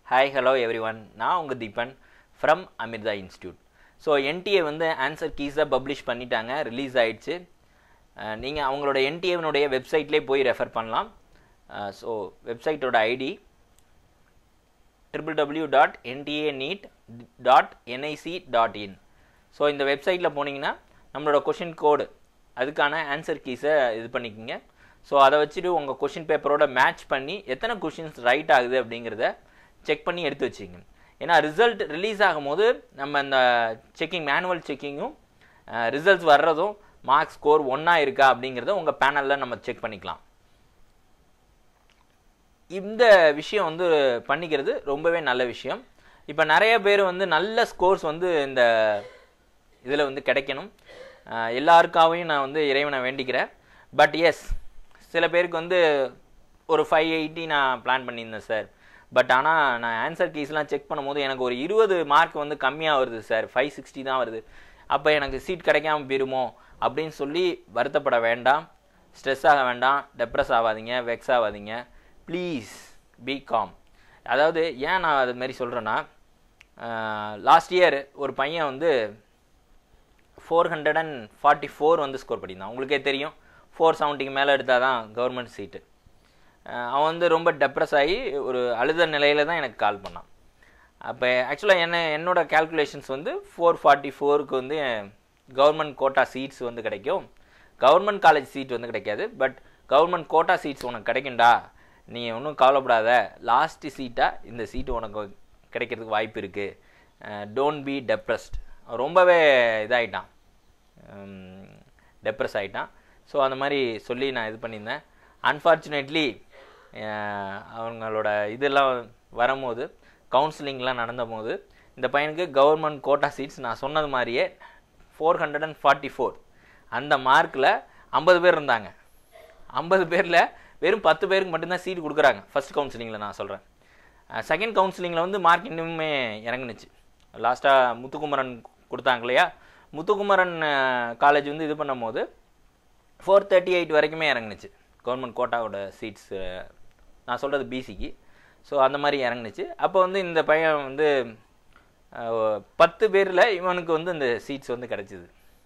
hi hello every everyone நான் உங்கள் Deepan from Amrita institute so NTA வந்து ஆன்சர் கீஸை பப்ளிஷ் பண்ணிட்டாங்க ரிலீஸ் ஆயிடுச்சு நீங்கள் அவங்களோட என்டிஏவினுடைய வெப்சைட்லேயே போய் ரெஃபர் பண்ணலாம் ஸோ வெப்சைட்டோட ID triple W dot NTA NEET dot NIC dot in so இந்த வெப்சைட்டில் போனீங்கன்னா நம்மளோட கொஷின் கோடு அதுக்கான ஆன்சர் கீஸை இது பண்ணிக்கோங்க ஸோ அதை வச்சுட்டு உங்கள் கொஷின் பேப்பரோட மேட்ச் பண்ணி எத்தனை கொஷின்ஸ் ரைட் ஆகுது அப்படிங்கிறத செக் பண்ணி எடுத்து வச்சுங்க ஏன்னா ரிசல்ட் ரிலீஸ் ஆகும்போது நம்ம இந்த செக்கிங் மேனுவல் செக்கிங்கும் ரிசல்ட்ஸ் வர்றதும் மார்க் ஸ்கோர் ஒன்றா இருக்கா அப்படிங்கிறத உங்கள் பேனலில் நம்ம செக் பண்ணிக்கலாம் இந்த விஷயம் வந்து பண்ணிக்கிறது ரொம்பவே நல்ல விஷயம் இப்போ நிறைய பேர் வந்து நல்ல ஸ்கோர்ஸ் வந்து இந்த இதில் வந்து கிடைக்கணும் எல்லாருக்காகவும் நான் வந்து இறைவனை வேண்டிக்கிறேன் பட் எஸ் சில பேருக்கு வந்து ஒரு ஃபைவ் எயிட்டி நான் பிளான் பண்ணியிருந்தேன் சார் பட் ஆனால் நான் ஆன்சர் கீஸ்லாம் செக் பண்ணும்போது எனக்கு ஒரு இருபது மார்க் வந்து கம்மியாக வருது சார் ஃபைவ் சிக்ஸ்டி தான் வருது அப்போ எனக்கு சீட் கிடைக்காம போயிருமோ அப்படின்னு சொல்லி வருத்தப்பட வேண்டாம் ஸ்ட்ரெஸ் ஆக வேண்டாம் டெப்ரெஸ் ஆகாதீங்க வெக்ஸ் ஆகாதீங்க ப்ளீஸ் பி காம் அதாவது ஏன் நான் அது மாதிரி சொல்கிறேன்னா லாஸ்ட் இயர் ஒரு பையன் வந்து four hundred and forty four வந்து ஸ்கோர் பண்ணியிருந்தான் உங்களுக்கே தெரியும் ஃபோர் செவன்ட்டிக்கு மேலே எடுத்தால் தான் கவர்மெண்ட் சீட்டு அவன் வந்து ரொம்ப டெப்ரெஸ் ஆகி ஒரு அழுத நிலையில் தான் எனக்கு கால் பண்ணான் அப்போ ஆக்சுவலாக என்ன என்னோட கேல்குலேஷன்ஸ் வந்து ஃபோர் ஃபார்ட்டி ஃபோருக்கு வந்து கவர்மெண்ட் கோட்டா சீட்ஸ் வந்து கிடைக்கும் கவர்மெண்ட் காலேஜ் சீட் வந்து கிடைக்காது பட் கவர்மெண்ட் கோட்டா சீட்ஸ் உனக்கு கிடைக்கும்டா நீ ஒன்றும் கவலைப்படாத லாஸ்ட்டு சீட்டாக இந்த சீட்டு உனக்கு கிடைக்கிறதுக்கு வாய்ப்பு இருக்குது டோன்ட் பி டெப்ரெஸ்ட் ரொம்பவே இதாகிட்டான் டெப்ரெஸ் ஆகிட்டான் ஸோ அந்த மாதிரி சொல்லி நான் இது பண்ணியிருந்தேன் அன்ஃபார்ச்சுனேட்லி அவங்களோட இதெல்லாம் வரும்போது கவுன்சிலிங்லாம் நடந்த போது இந்த பையனுக்கு கவர்மெண்ட் கோட்டா சீட்ஸ் நான் சொன்னது மாதிரியே four hundred and forty four அந்த மார்க்கில் ஐம்பது பேர் இருந்தாங்க ஐம்பது பேரில் வெறும் பத்து பேருக்கு மட்டும்தான் சீட் கொடுக்குறாங்க ஃபஸ்ட் கவுன்சிலிங்கில் நான் சொல்கிறேன் செகண்ட் கவுன்சிலிங்கில் வந்து மார்க் இன்னுமே இறங்குனுச்சு லாஸ்ட்டாக முத்துக்குமரன் கொடுத்தாங்க இல்லையா முத்துக்குமரன் காலேஜ் வந்து இது பண்ணும் போது ஃபோர் தேர்ட்டி எயிட் வரைக்குமே இறங்குனுச்சு கவர்மெண்ட் கோட்டாவோட சீட்ஸ் நான் சொல்கிறது பிசிக்கு ஸோ அந்த மாதிரி இறங்குனுச்சு அப்போ வந்து இந்த பையன் வந்து பத்து பேரில் இவனுக்கு வந்து இந்த சீட்ஸ் வந்து கிடச்சிது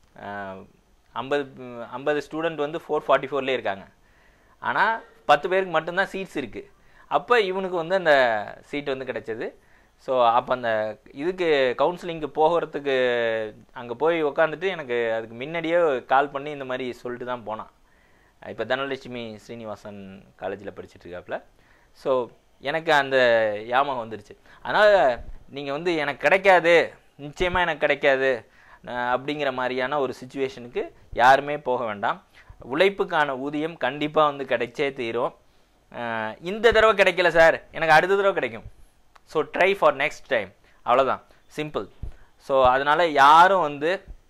ஐம்பது ஐம்பது ஸ்டூடெண்ட் வந்து ஃபோர் ஃபார்ட்டி ஃபோர்லேயே இருக்காங்க ஆனால் பத்து பேருக்கு மட்டும்தான் சீட்ஸ் இருக்குது அப்போ இவனுக்கு வந்து அந்த சீட் வந்து கிடச்சிது ஸோ அப்போ அந்த இதுக்கு கவுன்சிலிங்க்கு போகிறதுக்கு அங்கே போய் உக்காந்துட்டு எனக்கு அதுக்கு முன்னாடியே கால் பண்ணி இந்த மாதிரி சொல்லிட்டு தான் போனான் இப்போ தனலட்சுமி ஸ்ரீனிவாசன் காலேஜில் படிச்சுட்டு இருக்காப்புல ஸோ எனக்கு அந்த யாமகம் வந்துருச்சு அதனால் நீங்கள் வந்து எனக்கு கிடைக்காது நிச்சயமாக எனக்கு கிடைக்காது அப்படிங்கிற மாதிரியான ஒரு சுச்சுவேஷனுக்கு யாருமே போக வேண்டாம் உழைப்புக்கான ஊதியம் கண்டிப்பாக வந்து கிடைச்சே தீரும் இந்த தடவை கிடைக்கல சார் எனக்கு அடுத்த தடவை கிடைக்கும் so try for next time அவ்வளோதான் சிம்பிள் ஸோ அதனால் யாரும் வந்து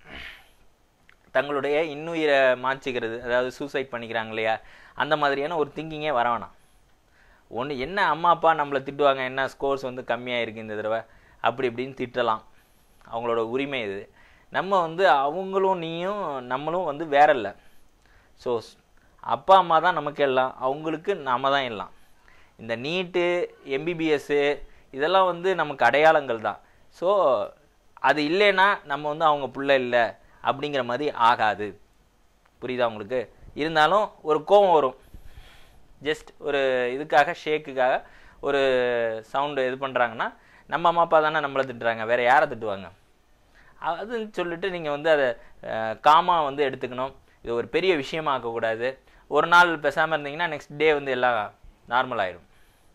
தங்களுடைய இன்னுயிரை மாற்றிக்கிறது அதாவது சூசைட் பண்ணிக்கிறாங்க இல்லையா அந்த மாதிரியான ஒரு திங்கிங்கே வர வேணாம் ஒன்று என்ன அம்மா அப்பா நம்மளை திட்டுவாங்க என்ன ஸ்கோர்ஸ் வந்து கம்மியாக இருக்குது இந்த தடவை அப்படி இப்படின்னு திட்டலாம் அவங்களோட உரிமை இது நம்ம வந்து அவங்களும் நீயும் நம்மளும் வந்து வேற இல்லை ஸோ அப்பா அம்மா தான் நமக்கு எல்லாம் அவங்களுக்கு நாம தான் எல்லாம் இந்த நீட்டு எம்பிபிஎஸ்ஸு இதெல்லாம் வந்து நமக்கு அடையாளங்கள் தான் ஸோ அது இல்லைன்னா நம்ம வந்து அவங்க பிள்ளை இல்லை அப்படிங்கிற மாதிரி ஆகாது புரியுதா உங்களுக்கு இருந்தாலும் ஒரு கோபம் வரும் ஜஸ்ட் ஒரு இதுக்காக ஷேக்குக்காக ஒரு சவுண்டு இது பண்ணுறாங்கன்னா நம்ம அம்மா அப்பா தானே நம்மளை திட்டுறாங்க வேறு யாரை திட்டுவாங்க அதுன்னு சொல்லிட்டு நீங்கள் வந்து அதை காமாக வந்து எடுத்துக்கணும் இது ஒரு பெரிய விஷயமா ஆக்கக்கூடாது ஒரு நாள் பேசாமல் இருந்தீங்கன்னா நெக்ஸ்ட் டே வந்து எல்லாம் நார்மல் ஆயிடும்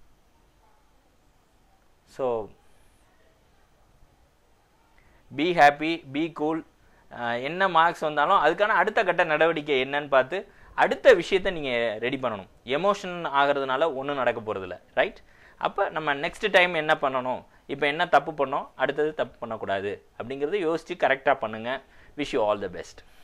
so be happy be cool என்ன மார்க்ஸ் வந்தாலும் அதுக்கான அடுத்த கட்ட நடவடிக்கை என்னன்னு பார்த்து அடுத்த விஷயத்த நீங்கள் ரெடி பண்ணணும் எமோஷன் ஆகிறதுனால ஒன்றும் நடக்க போகிறதில்ல ரைட் அப்போ நம்ம நெக்ஸ்ட் டைம் என்ன பண்ணணும் இப்போ என்ன தப்பு பண்ணோம் அடுத்தது தப்பு பண்ணக்கூடாது அப்படிங்கிறத யோசித்து கரெக்டாக பண்ணுங்கள் wish you all the best